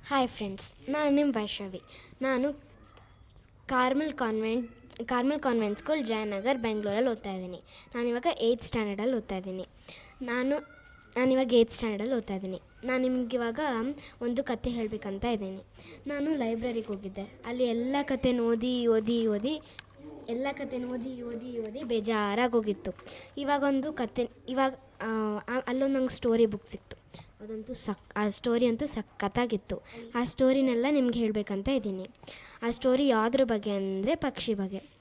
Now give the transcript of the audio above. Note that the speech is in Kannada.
ಹಾಯ್ ಫ್ರೆಂಡ್ಸ್ ನಾನು ನಿಮ್ಮ ವೈಷ್ಣವಿ ನಾನು Carmel convent Carmel convent school Jayanagar ಬೆಂಗಳೂರಲ್ಲಿ ಓದ್ತಾ ಇದ್ದೀನಿ ನಾನಿವಾಗ ಏಯ್ತ್ ಸ್ಟ್ಯಾಂಡರ್ಡಲ್ಲಿ ಓದ್ತಾ ಇದ್ದೀನಿ ನಾನು ನಾನಿವಾಗ ಏಯ್ತ್ ಸ್ಟ್ಯಾಂಡರ್ಡಲ್ಲಿ ಓದ್ತಾ ಇದ್ದೀನಿ ನಾನು ನಿಮಗಿವಾಗ ಒಂದು ಕತೆ ಹೇಳಬೇಕಂತ ಇದ್ದೀನಿ ನಾನು ಲೈಬ್ರರಿಗೆ ಹೋಗಿದ್ದೆ ಅಲ್ಲಿ ಎಲ್ಲ ಕತೆನ ಓದಿ ಓದಿ ಓದಿ ಎಲ್ಲ ಕತೆನ ಓದಿ ಓದಿ ಓದಿ ಬೇಜಾರಾಗಿ ಹೋಗಿತ್ತು ಇವಾಗೊಂದು ಕತೆ ಇವಾಗ ಅಲ್ಲೊಂದು ನಂಗೆ ಸ್ಟೋರಿ ಬುಕ್ ಸಿಕ್ತು ಅದಂತೂ ಸಕ್ ಆ ಸ್ಟೋರಿ ಅಂತೂ ಸಖತ್ತಾಗಿತ್ತು ಆ ಸ್ಟೋರಿನೆಲ್ಲ ನಿಮ್ಗೆ ಹೇಳಬೇಕಂತ ಇದ್ದೀನಿ ಆ ಸ್ಟೋರಿ ಯಾವುದ್ರ ಬಗ್ಗೆ ಅಂದರೆ ಪಕ್ಷಿ ಬಗ್ಗೆ